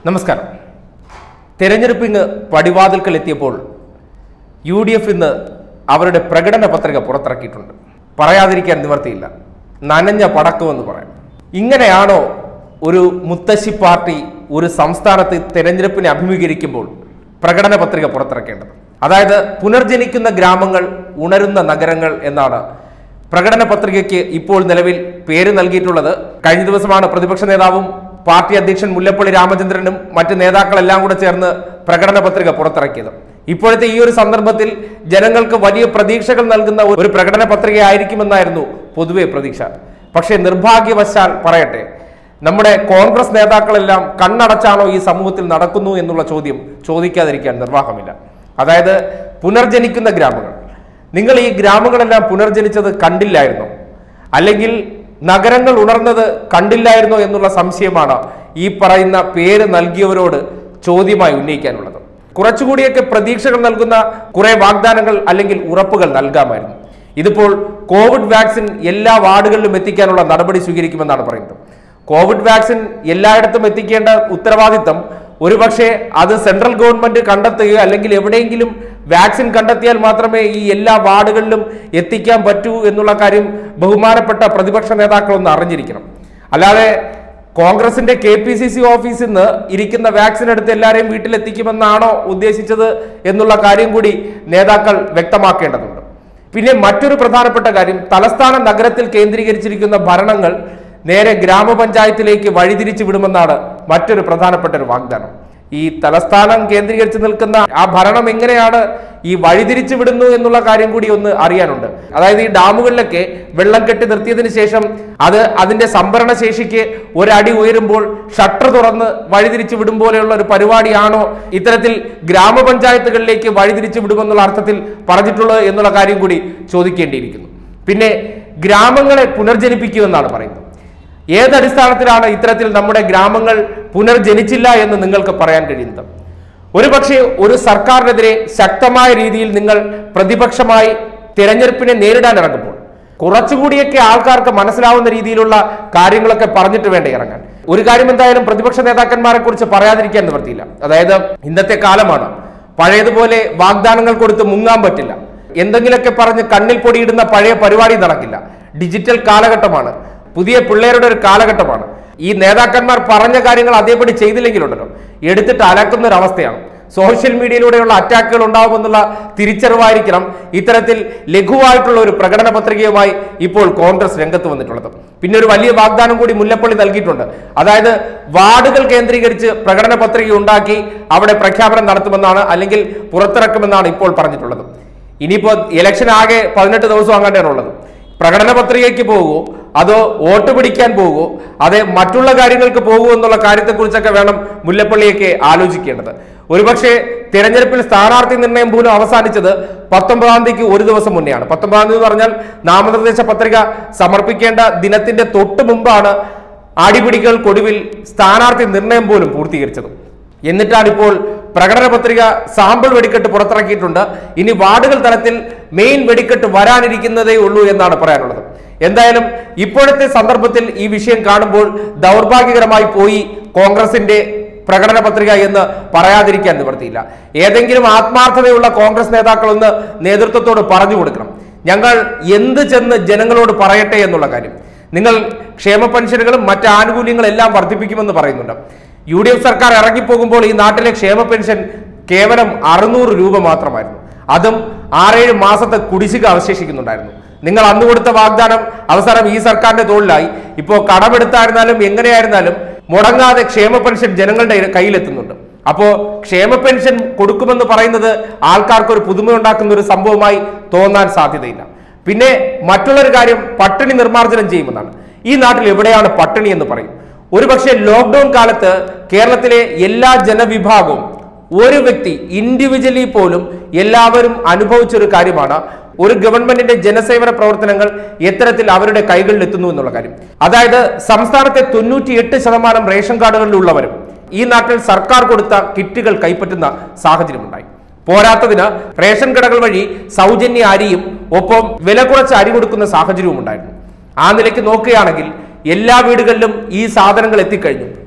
നമസ്കാരം തെരഞ്ഞെടുപ്പ് ഇങ്ങ് പടിവാതിൽക്കൽ എത്തിയപ്പോൾ യു ഡി എഫ് ഇന്ന് അവരുടെ പ്രകടന പത്രിക പുറത്തിറക്കിയിട്ടുണ്ട് പറയാതിരിക്കാൻ നിവർത്തിയില്ല നനഞ്ഞ പടക്കമെന്ന് പറയാം ഇങ്ങനെയാണോ ഒരു മുത്തശ്ശി പാർട്ടി ഒരു സംസ്ഥാനത്ത് തെരഞ്ഞെടുപ്പിനെ അഭിമുഖീകരിക്കുമ്പോൾ പ്രകടന പത്രിക പുറത്തിറക്കേണ്ടത് അതായത് പുനർജനിക്കുന്ന ഗ്രാമങ്ങൾ ഉണരുന്ന നഗരങ്ങൾ എന്നാണ് പ്രകടന പത്രികയ്ക്ക് ഇപ്പോൾ നിലവിൽ പേര് നൽകിയിട്ടുള്ളത് കഴിഞ്ഞ ദിവസമാണ് പ്രതിപക്ഷ നേതാവും പാർട്ടി അധ്യക്ഷൻ മുല്ലപ്പള്ളി രാമചന്ദ്രനും മറ്റ് നേതാക്കളെല്ലാം കൂടെ ചേർന്ന് പ്രകടന പത്രിക പുറത്തിറക്കിയത് ഇപ്പോഴത്തെ ഈ ഒരു സന്ദർഭത്തിൽ ജനങ്ങൾക്ക് വലിയ പ്രതീക്ഷകൾ നൽകുന്ന ഒരു പ്രകടന പത്രിക ആയിരിക്കുമെന്നായിരുന്നു പൊതുവെ പ്രതീക്ഷ പക്ഷേ നിർഭാഗ്യവശാൽ പറയട്ടെ നമ്മുടെ കോൺഗ്രസ് നേതാക്കളെല്ലാം കണ്ണടച്ചാണോ ഈ സമൂഹത്തിൽ നടക്കുന്നു എന്നുള്ള ചോദ്യം ചോദിക്കാതിരിക്കാൻ നിർവാഹമില്ല അതായത് പുനർജനിക്കുന്ന ഗ്രാമങ്ങൾ നിങ്ങൾ ഈ ഗ്രാമങ്ങളെല്ലാം പുനർജനിച്ചത് കണ്ടില്ലായിരുന്നോ അല്ലെങ്കിൽ നഗരങ്ങൾ ഉണർന്നത് കണ്ടില്ലായിരുന്നോ എന്നുള്ള സംശയമാണ് ഈ പറയുന്ന പേര് നൽകിയവരോട് ചോദ്യമായി ഉന്നയിക്കാനുള്ളത് കുറച്ചുകൂടിയൊക്കെ പ്രതീക്ഷകൾ നൽകുന്ന കുറെ വാഗ്ദാനങ്ങൾ അല്ലെങ്കിൽ ഉറപ്പുകൾ നൽകാമായിരുന്നു ഇതിപ്പോൾ കോവിഡ് വാക്സിൻ എല്ലാ വാർഡുകളിലും എത്തിക്കാനുള്ള നടപടി സ്വീകരിക്കുമെന്നാണ് പറയുന്നത് കോവിഡ് വാക്സിൻ എല്ലായിടത്തും എത്തിക്കേണ്ട ഉത്തരവാദിത്തം ഒരുപക്ഷെ അത് സെൻട്രൽ ഗവൺമെന്റ് കണ്ടെത്തുകയോ അല്ലെങ്കിൽ എവിടെയെങ്കിലും വാക്സിൻ കണ്ടെത്തിയാൽ മാത്രമേ ഈ എല്ലാ വാർഡുകളിലും എത്തിക്കാൻ പറ്റൂ എന്നുള്ള കാര്യം ബഹുമാനപ്പെട്ട പ്രതിപക്ഷ നേതാക്കളൊന്ന് അറിഞ്ഞിരിക്കണം അല്ലാതെ കോൺഗ്രസിന്റെ കെ പി സി സി ഓഫീസിൽ നിന്ന് ഇരിക്കുന്ന വാക്സിൻ എടുത്ത് എല്ലാവരെയും വീട്ടിലെത്തിക്കുമെന്നാണോ ഉദ്ദേശിച്ചത് എന്നുള്ള കാര്യം കൂടി നേതാക്കൾ വ്യക്തമാക്കേണ്ടതുണ്ട് പിന്നെ മറ്റൊരു പ്രധാനപ്പെട്ട കാര്യം തലസ്ഥാന നഗരത്തിൽ കേന്ദ്രീകരിച്ചിരിക്കുന്ന ഭരണങ്ങൾ നേരെ ഗ്രാമപഞ്ചായത്തിലേക്ക് വഴിതിരിച്ചു വിടുമെന്നാണ് മറ്റൊരു പ്രധാനപ്പെട്ട ഒരു വാഗ്ദാനം ഈ തലസ്ഥാനം കേന്ദ്രീകരിച്ച് നിൽക്കുന്ന ആ ഭരണം എങ്ങനെയാണ് ഈ വഴിതിരിച്ചു വിടുന്നു എന്നുള്ള കാര്യം കൂടി ഒന്ന് അറിയാനുണ്ട് അതായത് ഈ ഡാമുകളിലൊക്കെ വെള്ളം കെട്ടി നിർത്തിയതിനു ശേഷം അത് അതിന്റെ സംഭരണ ശേഷിക്ക് ഒരടി ഉയരുമ്പോൾ ഷട്ടർ തുറന്ന് വഴിതിരിച്ചു വിടും പോലെയുള്ള ഒരു പരിപാടിയാണോ ഇത്തരത്തിൽ ഗ്രാമപഞ്ചായത്തുകളിലേക്ക് വഴിതിരിച്ചു വിടുമെന്നുള്ള അർത്ഥത്തിൽ പറഞ്ഞിട്ടുള്ളത് എന്നുള്ള കാര്യം കൂടി ചോദിക്കേണ്ടിയിരിക്കുന്നു പിന്നെ ഗ്രാമങ്ങളെ പുനർജനിപ്പിക്കുമെന്നാണ് പറയുന്നത് ഏതടിസ്ഥാനത്തിലാണ് ഇത്തരത്തിൽ നമ്മുടെ ഗ്രാമങ്ങൾ പുനർജനിച്ചില്ല എന്ന് നിങ്ങൾക്ക് പറയാൻ കഴിയുന്നത് ഒരുപക്ഷെ ഒരു സർക്കാരിനെതിരെ ശക്തമായ രീതിയിൽ നിങ്ങൾ പ്രതിപക്ഷമായി തിരഞ്ഞെടുപ്പിനെ നേരിടാൻ ഇറങ്ങുമ്പോൾ കുറച്ചുകൂടിയൊക്കെ ആൾക്കാർക്ക് മനസ്സിലാവുന്ന രീതിയിലുള്ള കാര്യങ്ങളൊക്കെ പറഞ്ഞിട്ട് വേണ്ട ഇറങ്ങാൻ ഒരു കാര്യം എന്തായാലും പ്രതിപക്ഷ നേതാക്കന്മാരെ കുറിച്ച് പറയാതിരിക്കാൻ നിവർത്തിയില്ല അതായത് ഇന്നത്തെ കാലമാണ് പഴയതുപോലെ വാഗ്ദാനങ്ങൾ കൊടുത്ത് മുങ്ങാൻ പറ്റില്ല എന്തെങ്കിലുമൊക്കെ പറഞ്ഞ് കണ്ണിൽ പൊടിയിടുന്ന പഴയ പരിപാടി നടക്കില്ല ഡിജിറ്റൽ കാലഘട്ടമാണ് പുതിയ പിള്ളേരുടെ ഒരു കാലഘട്ടമാണ് ഈ നേതാക്കന്മാർ പറഞ്ഞ കാര്യങ്ങൾ അതേപടി ചെയ്തില്ലെങ്കിലുണ്ടല്ലോ എടുത്തിട്ട് അലക്കുന്ന ഒരു അവസ്ഥയാണ് സോഷ്യൽ മീഡിയയിലൂടെയുള്ള അറ്റാക്കുകൾ ഉണ്ടാകുമെന്നുള്ള തിരിച്ചറിവായിരിക്കണം ഇത്തരത്തിൽ ലഘുവായിട്ടുള്ള ഒരു പ്രകടന പത്രികയുമായി ഇപ്പോൾ കോൺഗ്രസ് രംഗത്ത് വന്നിട്ടുള്ളത് പിന്നെ ഒരു വലിയ വാഗ്ദാനം കൂടി മുല്ലപ്പള്ളി നൽകിയിട്ടുണ്ട് അതായത് വാർഡുകൾ കേന്ദ്രീകരിച്ച് പ്രകടന പത്രിക ഉണ്ടാക്കി അവിടെ പ്രഖ്യാപനം നടത്തുമെന്നാണ് അല്ലെങ്കിൽ പുറത്തിറക്കുമെന്നാണ് ഇപ്പോൾ പറഞ്ഞിട്ടുള്ളത് ഇനിയിപ്പോ ഇലക്ഷൻ ആകെ പതിനെട്ട് ദിവസം അങ്ങനെയാണ് ഉള്ളത് പ്രകടന പത്രികയ്ക്ക് പോകുമോ അതോ വോട്ട് പിടിക്കാൻ പോകുമോ അതെ മറ്റുള്ള കാര്യങ്ങൾക്ക് പോകുമോ എന്നുള്ള കാര്യത്തെക്കുറിച്ചൊക്കെ വേണം മുല്ലപ്പള്ളിയൊക്കെ ആലോചിക്കേണ്ടത് ഒരുപക്ഷെ തിരഞ്ഞെടുപ്പിൽ സ്ഥാനാർത്ഥി നിർണയം പോലും അവസാനിച്ചത് പത്തൊമ്പതാം തീയതിക്ക് ഒരു ദിവസം മുന്നെയാണ് പത്തൊമ്പതാം തീയതി എന്ന് പറഞ്ഞാൽ നാമനിർദ്ദേശ പത്രിക സമർപ്പിക്കേണ്ട ദിനത്തിന്റെ തൊട്ട് മുമ്പാണ് ആടിപിടികൾക്കൊടുവിൽ സ്ഥാനാർത്ഥി നിർണയം പോലും പൂർത്തീകരിച്ചത് എന്നിട്ടാണ് ഇപ്പോൾ പ്രകടന പത്രിക സാമ്പിൾ വെടിക്കെട്ട് പുറത്തിറക്കിയിട്ടുണ്ട് ഇനി വാർഡുകൾ തലത്തിൽ മെയിൻ വെടിക്കെട്ട് വരാനിരിക്കുന്നതേ ഉള്ളൂ എന്നാണ് പറയാനുള്ളത് എന്തായാലും ഇപ്പോഴത്തെ സന്ദർഭത്തിൽ ഈ വിഷയം കാണുമ്പോൾ ദൗർഭാഗ്യകരമായി പോയി കോൺഗ്രസിന്റെ പ്രകടന പത്രിക എന്ന് പറയാതിരിക്കാൻ നിവർത്തിയില്ല ഏതെങ്കിലും ആത്മാർത്ഥതയുള്ള കോൺഗ്രസ് നേതാക്കളൊന്ന് നേതൃത്വത്തോട് പറഞ്ഞു കൊടുക്കണം ഞങ്ങൾ എന്ത് ചെന്ന് ജനങ്ങളോട് പറയട്ടെ എന്നുള്ള കാര്യം നിങ്ങൾ ക്ഷേമ പെൻഷനുകളും മറ്റ് ആനുകൂല്യങ്ങളും എല്ലാം വർദ്ധിപ്പിക്കുമെന്ന് പറയുന്നുണ്ട് യു ഡി എഫ് സർക്കാർ ഇറങ്ങിപ്പോകുമ്പോൾ ഈ നാട്ടിലെ ക്ഷേമ പെൻഷൻ കേവലം അറുന്നൂറ് രൂപ മാത്രമായിരുന്നു അതും ആറേഴ് മാസത്തെ കുടിശ്ശിക അവശേഷിക്കുന്നുണ്ടായിരുന്നു നിങ്ങൾ അന്ന് കൊടുത്ത വാഗ്ദാനം അവസാനം ഈ സർക്കാരിന്റെ തോളിലായി ഇപ്പോൾ കടമെടുത്തായിരുന്നാലും എങ്ങനെയായിരുന്നാലും മുടങ്ങാതെ ക്ഷേമ പെൻഷൻ ജനങ്ങളുടെ കയ്യിലെത്തുന്നുണ്ട് അപ്പോ ക്ഷേമ പെൻഷൻ കൊടുക്കുമെന്ന് പറയുന്നത് ആൾക്കാർക്ക് ഒരു പുതുമയുണ്ടാക്കുന്ന ഒരു സംഭവമായി തോന്നാൻ സാധ്യതയില്ല പിന്നെ മറ്റുള്ളൊരു കാര്യം പട്ടിണി നിർമ്മാർജ്ജനം ചെയ്യുമെന്നാണ് ഈ നാട്ടിൽ എവിടെയാണ് പട്ടിണി എന്ന് പറയും ഒരുപക്ഷെ ലോക്ക്ഡൌൺ കാലത്ത് കേരളത്തിലെ എല്ലാ ജനവിഭാഗവും ഒരു വ്യക്തി ഇൻഡിവിജ്വലി പോലും എല്ലാവരും അനുഭവിച്ച ഒരു കാര്യമാണ് ഒരു ഗവൺമെന്റിന്റെ ജനസേവന പ്രവർത്തനങ്ങൾ എത്തരത്തിൽ അവരുടെ കൈകളിൽ എത്തുന്നു എന്നുള്ള കാര്യം അതായത് സംസ്ഥാനത്തെ തൊണ്ണൂറ്റി എട്ട് ശതമാനം റേഷൻ കാർഡുകളിലുള്ളവരും ഈ നാട്ടിൽ സർക്കാർ കൊടുത്ത കിറ്റുകൾ കൈപ്പറ്റുന്ന സാഹചര്യമുണ്ടായി പോരാത്തതിന് റേഷൻ കടകൾ വഴി സൗജന്യ അരിയും ഒപ്പം വില കുറച്ച് അരി കൊടുക്കുന്ന സാഹചര്യവും ഉണ്ടായിരുന്നു ആ നിലയ്ക്ക് നോക്കുകയാണെങ്കിൽ എല്ലാ വീടുകളിലും ഈ സാധനങ്ങൾ എത്തിക്കഴിഞ്ഞു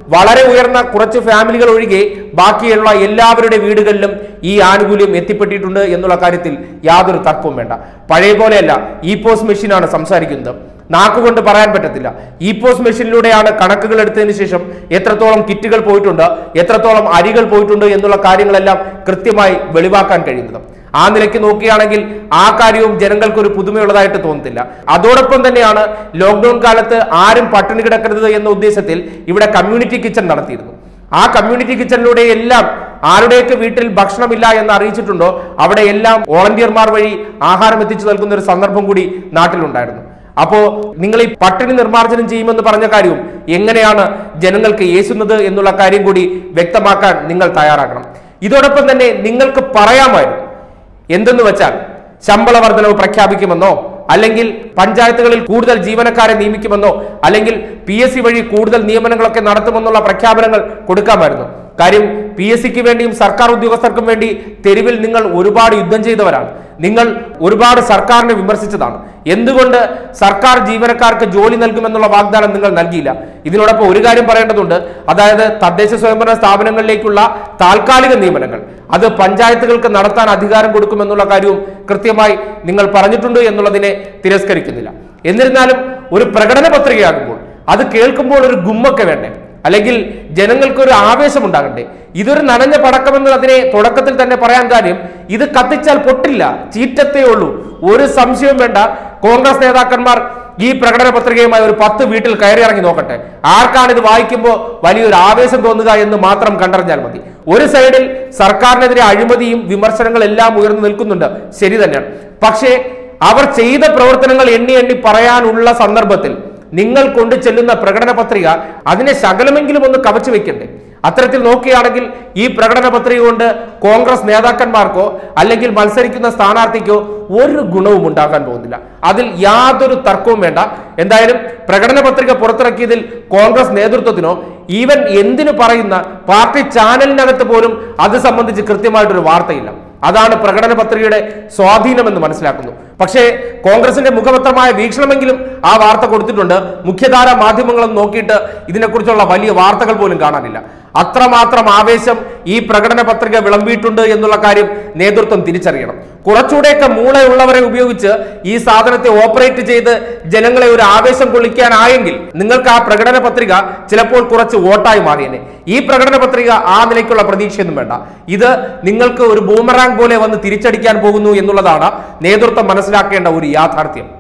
വളരെ ഉയർന്ന കുറച്ച് ഫാമിലികൾ ഒഴികെ ബാക്കിയുള്ള എല്ലാവരുടെ വീടുകളിലും ഈ ആനുകൂല്യം എത്തിപ്പെട്ടിട്ടുണ്ട് എന്നുള്ള കാര്യത്തിൽ യാതൊരു തർക്കവും വേണ്ട പഴയ പോലെയല്ല ഇ പോസ് മെഷീനാണ് സംസാരിക്കുന്നത് നാക്കുകൊണ്ട് പറയാൻ പറ്റത്തില്ല ഇ പോസ് മെഷീനിലൂടെയാണ് കണക്കുകൾ എടുത്തതിന് ശേഷം എത്രത്തോളം കിറ്റുകൾ പോയിട്ടുണ്ട് എത്രത്തോളം അരികൾ പോയിട്ടുണ്ട് എന്നുള്ള കാര്യങ്ങളെല്ലാം കൃത്യമായി വെളിവാക്കാൻ കഴിയുന്നത് ആ നിലയ്ക്ക് നോക്കുകയാണെങ്കിൽ ആ കാര്യവും ജനങ്ങൾക്ക് ഒരു പുതുമയുള്ളതായിട്ട് തോന്നത്തില്ല അതോടൊപ്പം തന്നെയാണ് ലോക്ക്ഡൌൺ കാലത്ത് ആരും പട്ടിണി കിടക്കരുത് എന്ന ഉദ്ദേശത്തിൽ ഇവിടെ കമ്മ്യൂണിറ്റി കിച്ചൺ നടത്തിയിരുന്നു ആ കമ്മ്യൂണിറ്റി കിച്ചണിലൂടെ എല്ലാം ആരുടെയൊക്കെ വീട്ടിൽ ഭക്ഷണമില്ല എന്ന് അറിയിച്ചിട്ടുണ്ടോ അവിടെ എല്ലാം വോളണ്ടിയർമാർ വഴി ആഹാരം എത്തിച്ചു നൽകുന്ന ഒരു സന്ദർഭം കൂടി നാട്ടിലുണ്ടായിരുന്നു അപ്പോ നിങ്ങൾ ഈ പട്ടിണി നിർമ്മാർജ്ജനം ചെയ്യുമെന്ന് പറഞ്ഞ കാര്യവും എങ്ങനെയാണ് ജനങ്ങൾക്ക് യേശുന്നത് എന്നുള്ള കാര്യം കൂടി വ്യക്തമാക്കാൻ നിങ്ങൾ തയ്യാറാക്കണം ഇതോടൊപ്പം തന്നെ നിങ്ങൾക്ക് പറയാമായിരുന്നു എന്തെന്ന് വെച്ചാൽ ശമ്പള വർധനവ് പ്രഖ്യാപിക്കുമെന്നോ അല്ലെങ്കിൽ പഞ്ചായത്തുകളിൽ കൂടുതൽ ജീവനക്കാരെ നിയമിക്കുമെന്നോ അല്ലെങ്കിൽ പി എസ് സി വഴി കൂടുതൽ നിയമനങ്ങളൊക്കെ നടത്തുമെന്നുള്ള പ്രഖ്യാപനങ്ങൾ കൊടുക്കാമായിരുന്നു കാര്യം പി എസ് സിക്ക് വേണ്ടിയും സർക്കാർ ഉദ്യോഗസ്ഥർക്കും വേണ്ടി തെരുവിൽ നിങ്ങൾ ഒരുപാട് യുദ്ധം ചെയ്തവരാണ് നിങ്ങൾ ഒരുപാട് സർക്കാരിനെ വിമർശിച്ചതാണ് എന്തുകൊണ്ട് സർക്കാർ ജീവനക്കാർക്ക് ജോലി നൽകുമെന്നുള്ള വാഗ്ദാനം നിങ്ങൾ നൽകിയില്ല ഇതിനോടൊപ്പം ഒരു കാര്യം പറയേണ്ടതുണ്ട് അതായത് തദ്ദേശ സ്വയംഭരണ സ്ഥാപനങ്ങളിലേക്കുള്ള താൽക്കാലിക നിയമനങ്ങൾ അത് പഞ്ചായത്തുകൾക്ക് നടത്താൻ അധികാരം കൊടുക്കുമെന്നുള്ള കാര്യവും കൃത്യമായി നിങ്ങൾ പറഞ്ഞിട്ടുണ്ട് എന്നുള്ളതിനെ തിരസ്കരിക്കുന്നില്ല എന്നിരുന്നാലും ഒരു പ്രകടന പത്രികയാകുമ്പോൾ അത് കേൾക്കുമ്പോൾ ഒരു ഗുമ്മൊക്കെ വേണ്ടേ അല്ലെങ്കിൽ ജനങ്ങൾക്ക് ഒരു ആവേശം ഉണ്ടാകണ്ടേ ഇതൊരു നനഞ്ഞ പടക്കമെന്ന് അതിനെ തുടക്കത്തിൽ തന്നെ പറയാൻ കാര്യം ഇത് കത്തിച്ചാൽ പൊട്ടില്ല ചീറ്റത്തേ ഉള്ളൂ ഒരു സംശയവും വേണ്ട കോൺഗ്രസ് നേതാക്കന്മാർ ഈ പ്രകടന പത്രികയുമായി ഒരു പത്ത് വീട്ടിൽ കയറി ഇറങ്ങി നോക്കട്ടെ ആർക്കാണ് ഇത് വായിക്കുമ്പോൾ വലിയൊരു ആവേശം തോന്നുക എന്ന് മാത്രം കണ്ടറിഞ്ഞാൽ മതി ഒരു സൈഡിൽ സർക്കാരിനെതിരെ അഴിമതിയും വിമർശനങ്ങളെല്ലാം ഉയർന്നു നിൽക്കുന്നുണ്ട് ശരി തന്നെയാണ് പക്ഷേ അവർ ചെയ്ത പ്രവർത്തനങ്ങൾ എണ്ണി എണ്ണി പറയാനുള്ള സന്ദർഭത്തിൽ നിങ്ങൾ കൊണ്ടു ചെല്ലുന്ന പ്രകടന പത്രിക അതിനെ ശകലമെങ്കിലും ഒന്ന് കവച്ചു വെക്കണ്ടേ അത്തരത്തിൽ നോക്കുകയാണെങ്കിൽ ഈ പ്രകടന പത്രിക കൊണ്ട് കോൺഗ്രസ് നേതാക്കന്മാർക്കോ അല്ലെങ്കിൽ മത്സരിക്കുന്ന സ്ഥാനാർത്ഥിക്കോ ഒരു ഗുണവും ഉണ്ടാക്കാൻ പോകുന്നില്ല അതിൽ യാതൊരു തർക്കവും വേണ്ട എന്തായാലും പ്രകടന പത്രിക പുറത്തിറക്കിയതിൽ കോൺഗ്രസ് നേതൃത്വത്തിനോ ഈവൻ എന്തിനു പറയുന്ന പാർട്ടി ചാനലിനകത്ത് പോലും അത് സംബന്ധിച്ച് കൃത്യമായിട്ടൊരു വാർത്തയില്ല അതാണ് പ്രകടന പത്രികയുടെ സ്വാധീനമെന്ന് മനസ്സിലാക്കുന്നു പക്ഷേ കോൺഗ്രസിന്റെ മുഖപത്രമായ വീക്ഷണമെങ്കിലും ആ വാർത്ത കൊടുത്തിട്ടുണ്ട് മുഖ്യധാര മാധ്യമങ്ങളും നോക്കിയിട്ട് ഇതിനെക്കുറിച്ചുള്ള വലിയ വാർത്തകൾ പോലും കാണാനില്ല അത്രമാത്രം ആവേശം ഈ പ്രകടന പത്രിക വിളമ്പിയിട്ടുണ്ട് എന്നുള്ള കാര്യം നേതൃത്വം തിരിച്ചറിയണം കുറച്ചുകൂടെയൊക്കെ മൂളയുള്ളവരെ ഉപയോഗിച്ച് ഈ സാധനത്തെ ഓപ്പറേറ്റ് ചെയ്ത് ജനങ്ങളെ ഒരു ആവേശം കൊള്ളിക്കാനായെങ്കിൽ നിങ്ങൾക്ക് ആ പ്രകടന പത്രിക ചിലപ്പോൾ കുറച്ച് വോട്ടായി മാറിയേനെ ഈ പ്രകടന പത്രിക ആ നിലയ്ക്കുള്ള പ്രതീക്ഷയൊന്നും വേണ്ട ഇത് നിങ്ങൾക്ക് ഒരു ബൂമറാങ് പോലെ വന്ന് തിരിച്ചടിക്കാൻ പോകുന്നു എന്നുള്ളതാണ് നേതൃത്വം മനസ്സിലാക്കേണ്ട ഒരു യാഥാർത്ഥ്യം